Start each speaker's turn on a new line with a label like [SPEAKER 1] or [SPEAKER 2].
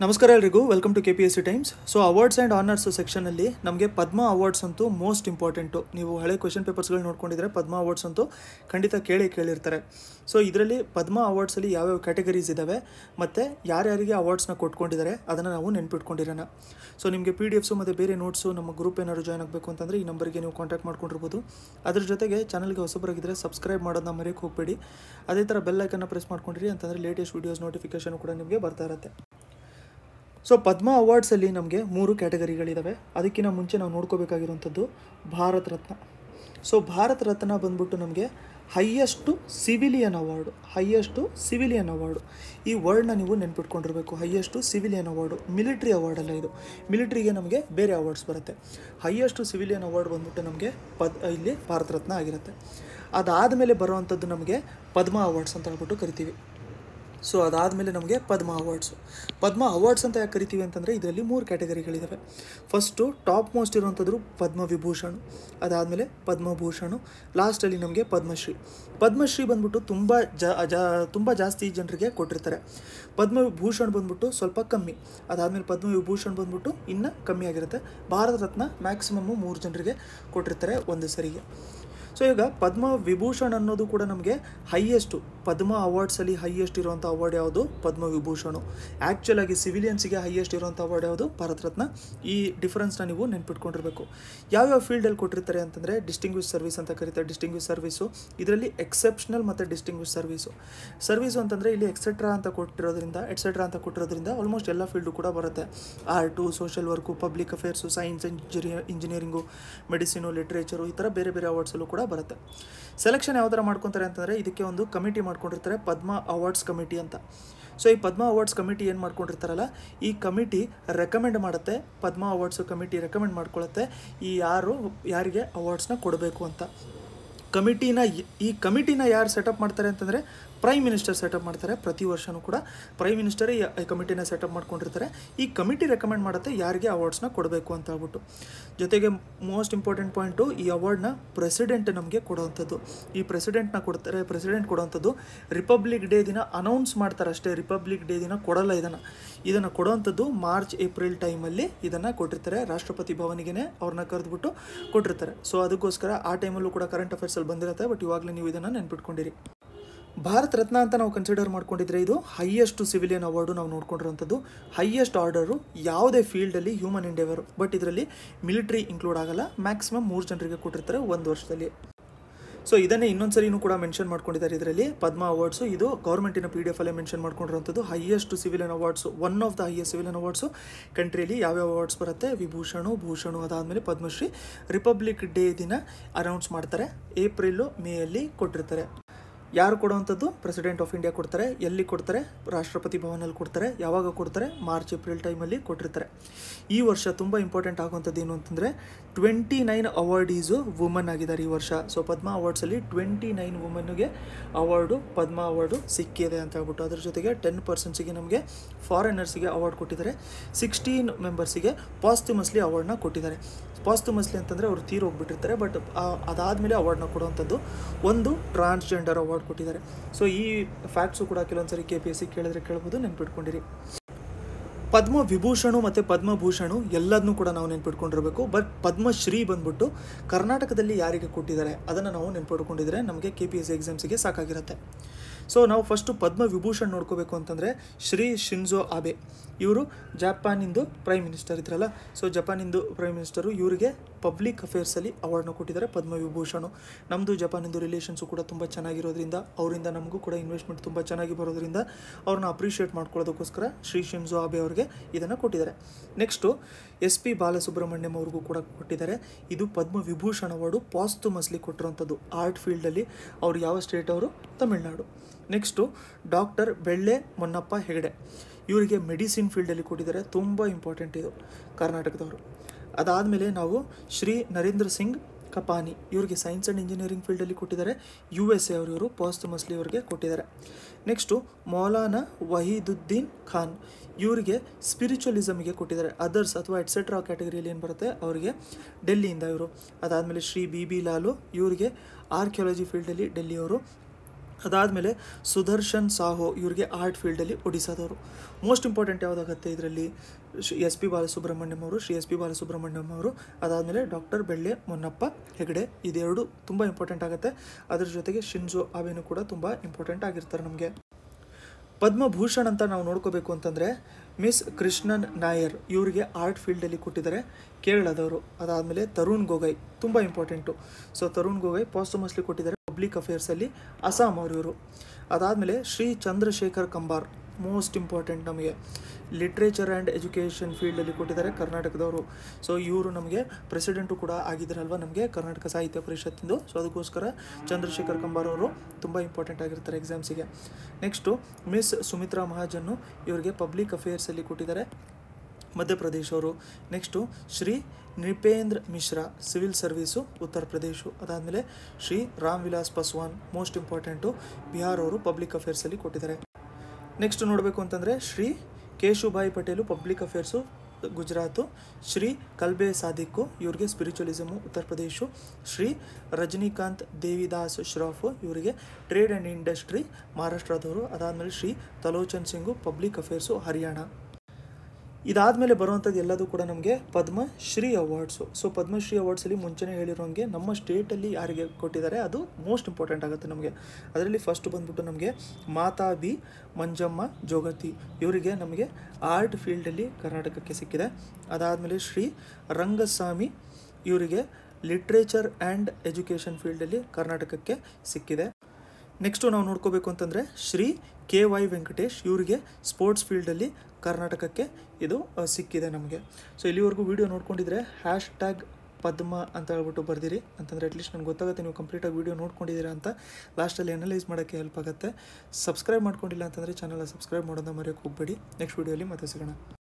[SPEAKER 1] ನಮಸ್ಕಾರ ಎಲ್ರಿಗೂ welcome to K P S C times so awards and honours ಸೆಕ್ಷನಲ್ಲಿ ನಮಗೆ ಪದ್ಮ ಅವಾರ್ಡ್ಸ್ ಅಂತೂ ಮೋಸ್ಟ್ ಇಂಪಾರ್ಟೆಂಟು ನೀವು ಹಳೆ ಕ್ವೆಶನ್ ಪೇಪರ್ಸ್ಗಳು ನೋಡ್ಕೊಂಡಿದ್ರೆ ಪದ್ಮ ಅವಾರ್ಡ್ಸ್ ಅಂತೂ ಖಂಡಿತ ಕೇಳಿ ಕೇಳಿರ್ತಾರೆ ಸೊ ಇದರಲ್ಲಿ ಪದ್ಮ ಅವಾರ್ಡ್ಸಲ್ಲಿ ಯಾವ್ಯಾವ ಕ್ಯಾಟಗರೀಸ್ ಇದ್ದಾವೆ ಮತ್ತು ಯಾರ್ಯಾರಿಗೆ ಅವಾರ್ಡ್ಸ್ನ ಕೊಟ್ಕೊಂಡಿದ್ದಾರೆ ಅದನ್ನು ನಾವು ನೆನ್ಪಿಟ್ಕೊಂಡಿರೋಣ ಸೊ ನಿಮಗೆ ಪಿ ಡಿ ಎಫ್ಸು ಮತ್ತು ಬೇರೆ ನೋಟ್ಸು ನಮ್ಮ ಗ್ರೂಪ್ ಏನಾದ್ರು ಜಾಯ್ನ್ ಆಗಬೇಕು ಅಂತಂದರೆ ಈ ನಂಬರ್ಗೆ ನೀವು ಕಾಂಟ್ಯಾಕ್ಟ್ ಮಾಡ್ಕೊಂಡಿರ್ಬೋದು ಅದ್ರ ಜೊತೆಗೆ ಚಾನಲ್ಗೆ ಹೊಸಬರಾಗಿದ್ದರೆ ಸಬ್ಸ್ಕ್ರೈಬ್ ಮಾಡೋದನ್ನ ಮರೆಯೋಕ್ಕೆ ಹೋಗಬೇಡಿ ಅದೇ ಥರ ಬೆಲ್ ಐಕನ್ನ ಪ್ರೆಸ್ ಮಾಡ್ಕೊಂಡಿರಿ ಅಂತಂದರೆ ಲೇಟೆಸ್ಟ್ ವೀಡಿಯೋಸ್ ನೋಟಿಫಿಕೇಷನ್ ಕೂಡ ನಿಮಗೆ ಬರ್ತಾ ಇರುತ್ತೆ ಸೊ ಪದ್ಮ ಅವಾರ್ಡ್ಸಲ್ಲಿ ನಮಗೆ ಮೂರು ಕ್ಯಾಟಗರಿಗಳಿದ್ದಾವೆ ಅದಕ್ಕಿಂತ ಮುಂಚೆ ನಾವು ನೋಡ್ಕೋಬೇಕಾಗಿರುವಂಥದ್ದು ಭಾರತ ರತ್ನ ಸೊ ಭಾರತ ರತ್ನ ಬಂದ್ಬಿಟ್ಟು ನಮಗೆ highest civilian award highest civilian award ಈ ವರ್ಡ್ನ ನೀವು ನೆನ್ಪಿಟ್ಕೊಂಡಿರಬೇಕು highest civilian award military award ಅಲ್ಲ ಇದು ಮಿಲಿಟ್ರಿಗೆ ನಮಗೆ ಬೇರೆ ಅವಾರ್ಡ್ಸ್ ಬರುತ್ತೆ ಹೈಯೆಸ್ಟು ಸಿವಿಲಿಯನ್ ಅವಾರ್ಡ್ ಬಂದ್ಬಿಟ್ಟು ನಮಗೆ ಪದ್ ಇಲ್ಲಿ ಭಾರತ ರತ್ನ ಆಗಿರುತ್ತೆ ಅದಾದಮೇಲೆ ಬರುವಂಥದ್ದು ನಮಗೆ ಪದ್ಮ ಅವಾರ್ಡ್ಸ್ ಅಂತ ಹೇಳ್ಬಿಟ್ಟು ಕರಿತೀವಿ ಸೊ ಅದಾದಮೇಲೆ ನಮಗೆ ಪದ್ಮ ಅವಾರ್ಡ್ಸು ಪದ್ಮ ಅವಾರ್ಡ್ಸ್ ಅಂತ ಯಾಕೆ ಕರಿತೀವಿ ಅಂತಂದರೆ ಇದರಲ್ಲಿ ಮೂರು ಕ್ಯಾಟಗರಿಗಳಿದ್ದಾವೆ ಫಸ್ಟು ಟಾಪ್ ಮೋಸ್ಟ್ ಇರುವಂಥದ್ದು ಪದ್ಮ ವಿಭೂಷಣ್ ಅದಾದಮೇಲೆ ಪದ್ಮಭೂಷಣ್ ಲಾಸ್ಟಲ್ಲಿ ನಮಗೆ ಪದ್ಮಶ್ರೀ ಪದ್ಮಶ್ರೀ ಬಂದ್ಬಿಟ್ಟು ತುಂಬ ಜಾ ಜಾ ತುಂಬ ಜಾಸ್ತಿ ಜನರಿಗೆ ಕೊಟ್ಟಿರ್ತಾರೆ ಪದ್ಮಭೂಷಣ್ ಬಂದ್ಬಿಟ್ಟು ಸ್ವಲ್ಪ ಕಮ್ಮಿ ಅದಾದಮೇಲೆ ಪದ್ಮವಿಭೂಷಣ್ ಬಂದ್ಬಿಟ್ಟು ಇನ್ನೂ ಕಮ್ಮಿ ಆಗಿರುತ್ತೆ ಭಾರತ ರತ್ನ ಮ್ಯಾಕ್ಸಿಮಮ್ಮು ಮೂರು ಜನರಿಗೆ ಕೊಟ್ಟಿರ್ತಾರೆ ಒಂದು ಸರಿಗೆ ಸೊ ಈಗ ಪದ್ಮ ವಿಭೂಷಣ್ ಅನ್ನೋದು ಕೂಡ ನಮಗೆ ಹೈಯೆಸ್ಟು ಪದ್ಮ ಅವಾರ್ಡ್ಸಲ್ಲಿ ಹೈಯೆಸ್ಟ್ ಇರುವಂಥ ಅವಾರ್ಡ್ ಯಾವುದು ಪದ್ಮ ವಿಭೂಷಣು ಆ್ಯಕ್ಚುಲ್ ಆಗಿ ಸಿವಿಲಿಯನ್ಸ್ಗೆ ಹೈಯೆಸ್ಟ್ ಇರುವಂಥ ಅವಾರ್ಡ್ ಯಾವುದು ಭಾರತ ರತ್ನ ಈ ಡಿಫ್ರೆನ್ಸ್ನ ನೀವು ನೆನ್ಪಿಟ್ಕೊಂಡಿರಬೇಕು ಯಾವ್ಯಾವ ಫೀಲ್ಡಲ್ಲಿ ಕೊಟ್ಟಿರ್ತಾರೆ ಅಂತಂದರೆ ಡಿಸ್ಟಿಂಗ್ವಿಷ್ ಸರ್ವಿಸ್ ಅಂತ ಕರೀತಾರೆ ಡಿಸ್ಟಿಂಗ್ವಿಷ್ ಸರ್ವಿಸು ಇದರಲ್ಲಿ ಎಕ್ಸೆಪ್ಷನಲ್ ಮತ್ತು ಡಿಸ್ಟಿಂಗ್ವಿಷ್ ಸರ್ವಿಸು ಸರ್ವಿಸು ಅಂತಂದರೆ ಇಲ್ಲಿ ಎಕ್ಸೆಟ್ರಾ ಅಂತ ಕೊಟ್ಟಿರೋದ್ರಿಂದ ಎಟ್ಸೆಟ್ರಾ ಅಂತ ಕೊಟ್ಟಿರೋದ್ರಿಂದ ಆಲ್ಮೋಸ್ಟ್ ಎಲ್ಲ ಫೀಲ್ಡು ಕೂಡ ಬರುತ್ತೆ art social work public affairs science engineer engineering medicine literature ಈ ಥರ ಬೇರೆ ಬೇರೆ ಅವಾರ್ಡ್ಸಲ್ಲೂ ಕೂಡ ಬರುತ್ತೆ ಸೆಲೆಕ್ಷನ್ ಯಾವ ಥರ ಮಾಡ್ಕೊತಾರೆ ಅಂತಂದರೆ ಇದಕ್ಕೆ ಒಂದು ಕಮಿಟಿ ಮಾಡ್ಕೊಂಡಿರ್ತಾರೆ ಪದ್ಮ ಅವಾರ್ಡ್ಸ್ ಕಮಿಟಿ ಅಂತ ಸೊ ಈ ಪದ್ಮ ಅವಾರ್ಡ್ಸ್ ಕಮಿಟಿ ಏನು ಮಾಡ್ಕೊಂಡಿರ್ತಾರಲ್ಲ ಈ ಕಮಿಟಿ ರೆಕಮೆಂಡ್ ಮಾಡುತ್ತೆ ಪದ್ಮ ಅವಾರ್ಡ್ಸ್ ಕಮಿಟಿ ರೆಕಮೆಂಡ್ ಮಾಡ್ಕೊಳ್ಳುತ್ತೆ ಈ ಯಾರು ಯಾರಿಗೆ ಅವಾರ್ಡ್ಸ್ನ ಕೊಡಬೇಕು ಅಂತ ಕಮಿಟಿನ ಈ ಕಮಿಟಿನ ಯಾರು ಸೆಟಪ್ ಮಾಡ್ತಾರೆ ಅಂತಂದರೆ ಪ್ರೈಮ್ ಮಿನಿಸ್ಟರ್ ಸೆಟಪ್ ಮಾಡ್ತಾರೆ ಪ್ರತಿ ವರ್ಷವೂ ಕೂಡ ಪ್ರೈಮ್ ಮಿನಿಸ್ಟರೇ ಈ ಕಮಿಟಿನ ಸೆಟಪ್ ಮಾಡ್ಕೊಂಡಿರ್ತಾರೆ ಈ ಕಮಿಟಿ ರೆಕಮೆಂಡ್ ಮಾಡುತ್ತೆ ಯಾರಿಗೆ ಅವಾರ್ಡ್ಸ್ನ ಕೊಡಬೇಕು ಅಂತ ಹೇಳ್ಬಿಟ್ಟು ಜೊತೆಗೆ ಮೋಸ್ಟ್ ಇಂಪಾರ್ಟೆಂಟ್ ಪಾಯಿಂಟು ಈ ಅವಾರ್ಡ್ನ ಪ್ರೆಸಿಡೆಂಟ್ ನಮಗೆ ಕೊಡುವಂಥದ್ದು ಈ ಪ್ರೆಸಿಡೆಂಟ್ನ ಕೊಡ್ತಾರೆ ಪ್ರೆಸಿಡೆಂಟ್ ಕೊಡುವಂಥದ್ದು ರಿಪಬ್ಲಿಕ್ ಡೇ ದಿನ ಅನೌನ್ಸ್ ಮಾಡ್ತಾರೆ ಅಷ್ಟೇ ರಿಪಬ್ಲಿಕ್ ಡೇ ದಿನ ಕೊಡಲ್ಲ ಇದನ್ನು ಇದನ್ನು ಕೊಡುವಂಥದ್ದು ಮಾರ್ಚ್ ಏಪ್ರಿಲ್ ಟೈಮಲ್ಲಿ ಇದನ್ನು ಕೊಟ್ಟಿರ್ತಾರೆ ರಾಷ್ಟ್ರಪತಿ ಭವನಿಗೆ ಅವ್ರನ್ನ ಕರೆದ್ಬಿಟ್ಟು ಕೊಟ್ಟಿರ್ತಾರೆ ಸೊ ಅದಕ್ಕೋಸ್ಕರ ಆ ಟೈಮಲ್ಲೂ ಕೂಡ ಕರೆಂಟ್ ಅಫೇರ್ಸಲ್ಲಿ ಬಂದಿರುತ್ತೆ ಬಟ್ ಇವಾಗಲೇ ನೀವು ಇದನ್ನು ನೆನ್ಪಿಟ್ಕೊಂಡಿರಿ ಭಾರತ ರತ್ನ ಅಂತ ನಾವು ಕನ್ಸಿಡರ್ ಮಾಡ್ಕೊಂಡಿದ್ರೆ ಇದು ಹೈಯೆಸ್ಟ್ ಸಿವಿಲಿಯನ್ ಅವಾರ್ಡು ನಾವು ನೋಡ್ಕೊಂಡಿರೋಂಥದ್ದು ಹೈಯೆಸ್ಟ್ ಆರ್ಡರು ಯಾವುದೇ ಫೀಲ್ಡಲ್ಲಿ ಹ್ಯೂಮನ್ ಎಂಡೆವರು ಬಟ್ ಇದರಲ್ಲಿ ಮಿಲಿಟ್ರಿ ಇನ್ಕ್ಲೂಡ್ ಆಗಲ್ಲ ಮ್ಯಾಕ್ಸಿಮಮ್ ಮೂರು ಜನರಿಗೆ ಕೊಟ್ಟಿರ್ತಾರೆ ಒಂದು ವರ್ಷದಲ್ಲಿ ಸೊ ಇದನ್ನೇ ಇನ್ನೊಂದು ಸರಿನೂ ಕೂಡ ಮೆನ್ಷನ್ ಮಾಡ್ಕೊಂಡಿದ್ದಾರೆ ಇದರಲ್ಲಿ ಪದ್ಮ ಅವಾರ್ಡ್ಸು ಇದು ಗೌರ್ಮೆಂಟಿನ ಪಿ ಡಿ ಎಫ್ ಅಲ್ಲೇ ಮೆನ್ಷನ್ ಮಾಡ್ಕೊಂಡಿರುವಂಥದ್ದು highest civilian awards one of the highest civilian awards ಕಂಟ್ರಿಯಲ್ಲಿ ಯಾವ್ಯಾವ ಅವಾರ್ಡ್ಸ್ ಬರುತ್ತೆ ವಿಭೂಷಣು ಭೂಷಣು ಅದಾದಮೇಲೆ ಪದ್ಮಶ್ರೀ ರಿಪಬ್ಲಿಕ್ ಡೇ ದಿನ ಅನೌನ್ಸ್ ಮಾಡ್ತಾರೆ ಏಪ್ರಿಲು ಮೇಯಲ್ಲಿ ಕೊಟ್ಟಿರ್ತಾರೆ ಯಾರು ಕೊಡುವಂಥದ್ದು ಪ್ರೆಸಿಡೆಂಟ್ ಆಫ್ ಇಂಡಿಯಾ ಕೊಡ್ತಾರೆ ಎಲ್ಲಿ ಕೊಡ್ತಾರೆ ರಾಷ್ಟ್ರಪತಿ ಭವನಲ್ಲಿ ಕೊಡ್ತಾರೆ ಯಾವಾಗ ಕೊಡ್ತಾರೆ ಮಾರ್ಚ್ ಏಪ್ರಿಲ್ ಟೈಮಲ್ಲಿ ಕೊಟ್ಟಿರ್ತಾರೆ ಈ ವರ್ಷ ತುಂಬ ಇಂಪಾರ್ಟೆಂಟ್ ಆಗುವಂಥದ್ದು ಏನು ಅಂತಂದರೆ ಟ್ವೆಂಟಿ ನೈನ್ ಅವಾರ್ಡೀಸು ವುಮನ್ ಆಗಿದ್ದಾರೆ ಈ ವರ್ಷ ಸೊ ಪದ್ಮ ಅವಾರ್ಡ್ಸಲ್ಲಿ ಟ್ವೆಂಟಿ ನೈನ್ ವುಮನ್ಗೆ ಅವಾರ್ಡು ಪದ್ಮ ಅವಾರ್ಡು ಸಿಕ್ಕಿದೆ ಅಂತ ಹೇಳ್ಬಿಟ್ಟು ಅದ್ರ ಜೊತೆಗೆ ಟೆನ್ ಪರ್ಸೆಂಟ್ಸಿಗೆ ನಮಗೆ ಫಾರಿನರ್ಸಿಗೆ ಅವಾರ್ಡ್ ಕೊಟ್ಟಿದ್ದಾರೆ ಸಿಕ್ಸ್ಟೀನ್ ಮೆಂಬರ್ಸಿಗೆ ಪಾಸ್ಟ್ಯುಮಸ್ಲಿ ಅವಾರ್ಡ್ನ ಕೊಟ್ಟಿದ್ದಾರೆ ಪಾಸ್ಟ್ಯುಮಸ್ಲಿ ಅಂತಂದರೆ ಅವರು ತೀರು ಹೋಗ್ಬಿಟ್ಟಿರ್ತಾರೆ ಬಟ್ ಅದಾದಮೇಲೆ ಅವಾರ್ಡ್ನ ಕೊಡುವಂಥದ್ದು ಒಂದು ಟ್ರಾನ್ಸ್ಜೆಂಡರ್ ಅವಾರ್ಡ್ ಕೊಟ್ಟಿದ್ದಾರೆ ಸೊ ಈ ಫ್ಯಾಕ್ಟ್ಸು ಕೂಡ ಕೆಲವೊಂದು ಸರಿ ಕೆ ಪಿ ಎಸ್ ಸಿ ಕೇಳಿದ್ರೆ ಕೇಳ್ಬೋದು ನೆನ್ಪಿಟ್ಕೊಂಡಿರಿ ಪದ್ಮ ವಿಭೂಷಣು ಮತ್ತು ಪದ್ಮಭೂಷಣು ಎಲ್ಲದನ್ನೂ ಕೂಡ ನಾವು ನೆನ್ಪಿಟ್ಕೊಂಡಿರಬೇಕು ಬಟ್ ಪದ್ಮಶ್ರೀ ಬಂದ್ಬಿಟ್ಟು ಕರ್ನಾಟಕದಲ್ಲಿ ಯಾರಿಗೆ ಕೊಟ್ಟಿದ್ದಾರೆ ಅದನ್ನು ನಾವು ನೆನ್ಪಿಟ್ಕೊಂಡಿದ್ರೆ ನಮಗೆ ಕೆ ಪಿ ಎಸ್ ಸಿ ಎಕ್ಸಾಮ್ಸಿಗೆ ಸಾಕಾಗಿರುತ್ತೆ ಸೊ ನಾವು ಫಸ್ಟು ಪದ್ಮ ವಿಭೂಷಣ್ ನೋಡ್ಕೋಬೇಕು ಅಂತಂದರೆ ಶ್ರೀ ಶಿನ್ಜೋ ಆಬೆ ಇವರು ಜಪಾನಿಂದು ಪ್ರೈಮ್ ಮಿನಿಸ್ಟರ್ ಇದ್ರಲ್ಲ ಸೊ ಜಪಾನಿಂದು ಪ್ರೈಮ್ ಮಿನಿಸ್ಟರು ಇವರಿಗೆ ಪಬ್ಲಿಕ್ ಅಫೇರ್ಸಲ್ಲಿ ಅವಾರ್ಡ್ನ ಕೊಟ್ಟಿದ್ದಾರೆ ಪದ್ಮ ವಿಭೂಷಣು ನಮ್ಮದು ಜಪಾನಿಂದು ರಿಲೇಷನ್ಸು ಕೂಡ ತುಂಬ ಚೆನ್ನಾಗಿರೋದ್ರಿಂದ ಅವರಿಂದ ನಮಗೂ ಕೂಡ ಇನ್ವೆಸ್ಟ್ಮೆಂಟ್ ತುಂಬ ಚೆನ್ನಾಗಿ ಬರೋದ್ರಿಂದ ಅವ್ರನ್ನ ಅಪ್ರಿಷಿಯೇಟ್ ಮಾಡ್ಕೊಳ್ಳೋದಕ್ಕೋಸ್ಕರ ಶ್ರೀ ಶಿನ್ಜೋ ಆಬೆ ಅವರಿಗೆ ಇದನ್ನು ಕೊಟ್ಟಿದ್ದಾರೆ ನೆಕ್ಸ್ಟು ಎಸ್ ಪಿ ಬಾಲಸುಬ್ರಹ್ಮಣ್ಯಂ ಅವ್ರಿಗೂ ಕೂಡ ಕೊಟ್ಟಿದ್ದಾರೆ ಇದು ಪದ್ಮ ವಿಭೂಷಣ್ ಅವಾರ್ಡು ಪಾಸ್ಟುಮಸ್ಲಿ ಕೊಟ್ಟಿರೋಂಥದ್ದು ಆರ್ಟ್ ಫೀಲ್ಡಲ್ಲಿ ಅವ್ರು ಯಾವ ಸ್ಟೇಟ್ ಅವರು ತಮಿಳ್ನಾಡು ನೆಕ್ಸ್ಟು ಡಾಕ್ಟರ್ ಬೆಳ್ಳೆ ಮೊನ್ನಪ್ಪ ಹೆಗಡೆ ಇವರಿಗೆ ಮೆಡಿಸಿನ್ ಫೀಲ್ಡಲ್ಲಿ ಕೊಟ್ಟಿದ್ದಾರೆ ತುಂಬ ಇಂಪಾರ್ಟೆಂಟ್ ಇದು ಕರ್ನಾಟಕದವರು ಅದಾದಮೇಲೆ ನಾವು ಶ್ರೀ ನರೇಂದ್ರ ಸಿಂಗ್ ಕಪಾನಿ ಇವರಿಗೆ ಸೈನ್ಸ್ ಆ್ಯಂಡ್ ಇಂಜಿನಿಯರಿಂಗ್ ಫೀಲ್ಡಲ್ಲಿ ಕೊಟ್ಟಿದ್ದಾರೆ ಯು ಎಸ್ ಎ ಅವರು ಇವರು ಪಾಸ್ಟುಮಸ್ಲಿ ಅವರಿಗೆ ಕೊಟ್ಟಿದ್ದಾರೆ ನೆಕ್ಸ್ಟು ಮೌಲಾನಾ ವಹೀದುದ್ದೀನ್ ಖಾನ್ ಇವರಿಗೆ ಸ್ಪಿರಿಚುವಲಿಸಮ್ಗೆ ಕೊಟ್ಟಿದ್ದಾರೆ ಅದರ್ಸ್ ಅಥವಾ ಎಟ್ಸೆಟ್ರಾ ಕ್ಯಾಟಗರಿಯಲ್ಲಿ ಏನು ಬರುತ್ತೆ ಅವರಿಗೆ ಡೆಲ್ಲಿಯಿಂದ ಇವರು ಅದಾದಮೇಲೆ ಶ್ರೀ ಬಿ ಬಿ ಲಾಲು ಇವರಿಗೆ ಆರ್ಕಿಯಾಲಜಿ ಫೀಲ್ಡಲ್ಲಿ ಡೆಲ್ಲಿಯವರು ಅದಾದಮೇಲೆ ಸುದರ್ಶನ್ ಸಾಹೋ ಇವರಿಗೆ ಆರ್ಟ್ ಫೀಲ್ಡಲ್ಲಿ ಒಡಿಸಾದವರು ಮೋಸ್ಟ್ ಇಂಪಾರ್ಟೆಂಟ್ ಯಾವುದಾಗುತ್ತೆ ಇದರಲ್ಲಿ ಶ್ರೀ ಎಸ್ ಪಿ ಬಾಲಸುಬ್ರಹ್ಮಣ್ಯಂ ಅವರು ಶ್ರೀ ಎಸ್ ಪಿ ಬಾಲಸುಬ್ರಹ್ಮಣ್ಯಂ ಅವರು ಅದಾದಮೇಲೆ ಡಾಕ್ಟರ್ ಬೆಳ್ಳೆ ಮೊನ್ನಪ್ಪ ಹೆಗಡೆ ಇದೆರಡು ತುಂಬ ಇಂಪಾರ್ಟೆಂಟ್ ಆಗುತ್ತೆ ಅದ್ರ ಜೊತೆಗೆ ಶಿನ್ಜೋ ಅವೇನು ಕೂಡ ತುಂಬ ಇಂಪಾರ್ಟೆಂಟ್ ಆಗಿರ್ತಾರೆ ನಮಗೆ ಪದ್ಮಭೂಷಣ್ ಅಂತ ನಾವು ನೋಡ್ಕೋಬೇಕು ಅಂತಂದರೆ ಮಿಸ್ ಕೃಷ್ಣನ್ ನಾಯರ್ ಇವರಿಗೆ ಆರ್ಟ್ ಫೀಲ್ಡಲ್ಲಿ ಕೊಟ್ಟಿದ್ದಾರೆ ಕೇರಳದವರು ಅದಾದಮೇಲೆ ತರುಣ್ ಗೊಗೈ ತುಂಬ important so Tarun Gogoi posthumously ಕೊಟ್ಟಿದ್ದಾರೆ ಪಬ್ಲಿಕ್ ಅಫೇರ್ಸಲ್ಲಿ ಅಸ್ಸಾಂ ಅವರು ಇವರು ಅದಾದಮೇಲೆ ಶ್ರೀ ಚಂದ್ರಶೇಖರ್ ಕಂಬಾರ್ ಮೋಸ್ಟ್ ಇಂಪಾರ್ಟೆಂಟ್ ನಮಗೆ ಲಿಟ್ರೇಚರ್ ಆ್ಯಂಡ್ ಎಜುಕೇಷನ್ ಫೀಲ್ಡಲ್ಲಿ ಕೊಟ್ಟಿದ್ದಾರೆ ಕರ್ನಾಟಕದವರು ಸೊ ಇವರು ನಮಗೆ ಪ್ರೆಸಿಡೆಂಟು ಕೂಡ ಆಗಿದ್ದಾರಲ್ವ ನಮಗೆ ಕರ್ನಾಟಕ ಸಾಹಿತ್ಯ ಪರಿಷತ್ತಿಂದು ಸೊ ಅದಕ್ಕೋಸ್ಕರ ಚಂದ್ರಶೇಖರ್ ಕಂಬಾರ್ ಅವರು ತುಂಬ ಇಂಪಾರ್ಟೆಂಟ್ ಆಗಿರ್ತಾರೆ ಎಕ್ಸಾಮ್ಸಿಗೆ ನೆಕ್ಸ್ಟು ಮಿಸ್ ಸುಮಿತ್ರಾ ಮಹಾಜನ್ನು ಇವರಿಗೆ ಪಬ್ಲಿಕ್ ಅಫೇರ್ಸಲ್ಲಿ ಕೊಟ್ಟಿದ್ದಾರೆ ಮಧ್ಯಪ್ರದೇಶ್ ಅವರು next Shri Nripendra Mishra civil service Uttar Pradesh ಅದಾದಮೇಲೆ ಶ್ರೀ ರಾಮ್ ವಿಲಾಸ್ ಪಾಸ್ವಾನ್ ಮೋಸ್ಟ್ ಇಂಪಾರ್ಟೆಂಟು ಬಿಹಾರ್ ಅವರು ಪಬ್ಲಿಕ್ ಅಫೇರ್ಸಲ್ಲಿ ಕೊಟ್ಟಿದ್ದಾರೆ ನೆಕ್ಸ್ಟ್ ನೋಡಬೇಕು ಅಂತಂದರೆ ಶ್ರೀ ಕೇಶುಭಾಯಿ ಪಟೇಲು ಪಬ್ಲಿಕ್ ಅಫೇರ್ಸು ಗುಜರಾತು ಶ್ರೀ ಕಲ್ಬೆ ಸಾದಿಕ್ಕು ಇವ್ರಿಗೆ ಸ್ಪಿರಿಚುವಲಿಸಮು ಉತ್ತರ ಪ್ರದೇಶು ಶ್ರೀ ರಜನಿಕಾಂತ್ ದೇವಿದಾಸ್ ಶ್ರಾಫ್ ಇವರಿಗೆ ಟ್ರೇಡ್ ಆ್ಯಂಡ್ ಇಂಡಸ್ಟ್ರಿ ಮಹಾರಾಷ್ಟ್ರದವರು ಅದಾದಮೇಲೆ ಶ್ರೀ ತಲೋಚನ್ ಸಿಂಗು ಪಬ್ಲಿಕ್ ಅಫೇರ್ಸು ಹರಿಯಾಣ ಇದಾದಮೇಲೆ ಬರುವಂಥದ್ದು ಎಲ್ಲದೂ ಕೂಡ ನಮಗೆ ಪದ್ಮಶ್ರೀ ಅವಾರ್ಡ್ಸು ಸೊ ಪದ್ಮಶ್ರೀ ಅವಾರ್ಡ್ಸಲ್ಲಿ ಮುಂಚೆನೇ ಹೇಳಿರೋಂಗೆ ನಮ್ಮ ಸ್ಟೇಟಲ್ಲಿ ಯಾರಿಗೆ ಕೊಟ್ಟಿದ್ದಾರೆ ಅದು ಮೋಸ್ಟ್ ಇಂಪಾರ್ಟೆಂಟ್ ಆಗುತ್ತೆ ನಮಗೆ ಅದರಲ್ಲಿ ಫಸ್ಟ್ ಬಂದ್ಬಿಟ್ಟು ನಮಗೆ ಮಾತಾ ಬಿ ಮಂಜಮ್ಮ ಜೋಗತಿ ಇವರಿಗೆ ನಮಗೆ ಆರ್ಟ್ ಫೀಲ್ಡಲ್ಲಿ ಕರ್ನಾಟಕಕ್ಕೆ ಸಿಕ್ಕಿದೆ ಅದಾದಮೇಲೆ ಶ್ರೀ ರಂಗಸ್ವಾಮಿ ಇವರಿಗೆ ಲಿಟ್ರೇಚರ್ ಆ್ಯಂಡ್ ಎಜುಕೇಷನ್ ಫೀಲ್ಡಲ್ಲಿ ಕರ್ನಾಟಕಕ್ಕೆ ಸಿಕ್ಕಿದೆ ನೆಕ್ಸ್ಟು ನಾವು ನೋಡ್ಕೋಬೇಕು ಅಂತಂದರೆ ಶ್ರೀ ಕೆ ವೈ ವೆಂಕಟೇಶ್ ಇವರಿಗೆ ಸ್ಪೋರ್ಟ್ಸ್ ಫೀಲ್ಡಲ್ಲಿ ಕರ್ನಾಟಕಕ್ಕೆ ಇದು ಆ, ಸಿಕ್ಕಿದೆ ನಮಗೆ ಸೊ ಇಲ್ಲಿವರೆಗೂ ವಿಡಿಯೋ ನೋಡ್ಕೊಂಡಿದ್ರೆ ಹ್ಯಾಶ್ ಟ್ಯಾಗ್ ಪದ್ಮ ಅಂತ ಹೇಳ್ಬಿಟ್ಟು ಬರ್ದಿರಿ ಅಂತಂದರೆ ಅಟ್ಲೀಸ್ಟ್ ನನಗೆ ಗೊತ್ತಾಗುತ್ತೆ ನೀವು ಕಂಪ್ಲೀಟಾಗಿ ವಿಡಿಯೋ ನೋಡ್ಕೊಂಡಿದ್ದೀರಾ ಅಂತ ಲಾಸ್ಟಲ್ಲಿ ಅನಲೈಸ್ ಮಾಡೋಕ್ಕೆ ಹೆಲ್ಪ್ ಆಗುತ್ತೆ ಸಬ್ಸ್ಕ್ರೈಬ್ ಮಾಡ್ಕೊಂಡಿಲ್ಲ ಅಂತಂದರೆ ಚಾನಲ್ನ ಸಬ್ಸ್ಕ್ರೈಬ್ ಮಾಡೋದನ್ನ ಮರೆಯೋಕ್ಕೆ ಹೋಗಬೇಡಿ ನೆಕ್ಸ್ಟ್ ವಿಡಿಯೋಲಿ ಮತ್ತೆ ಸಿಗೋಣ